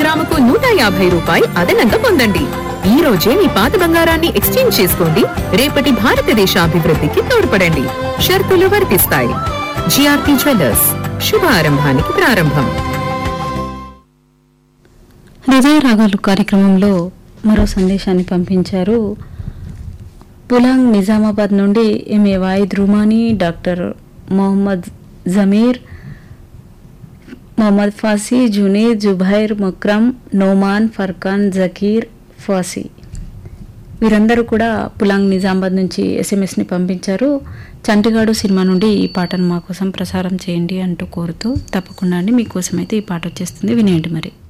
గ్రాముకు నూట యాభై రూపాయి అదనంగా పొందండి ఈ రోజే మీ పాత బంగారాన్ని ఎక్స్చేంజ్ చేసుకోండి రేపటి భారతదేశ అభివృద్ధికి తోడ్పడండి షరతులు వర్తిస్తాయి జిఆర్పి జ్యువెల్లర్స్ శుభారంభానికి ప్రారంభం హృదయ రాగాలు కార్యక్రమంలో మరో సందేశాన్ని పంపించారు పులాంగ్ నిజామాబాద్ నుండి ఎంఏ వాయిద్ రుమానీ డాక్టర్ మొహమ్మద్ జమీర్ మొహమ్మద్ ఫాసీ జునీద్ జుబైర్ ముక్రమ్ నోమాన్ ఫర్ఖాన్ జకీర్ ఫాసీ వీరందరూ కూడా పులాంగ్ నిజామాబాద్ నుంచి ఎస్ఎంఎస్ని పంపించారు చంటిగాడు సినిమా నుండి ఈ పాటను మా కోసం ప్రసారం చేయండి అంటూ కోరుతూ తప్పకుండా అండి మీకోసం అయితే ఈ పాట వచ్చేస్తుంది వినేయండి మరి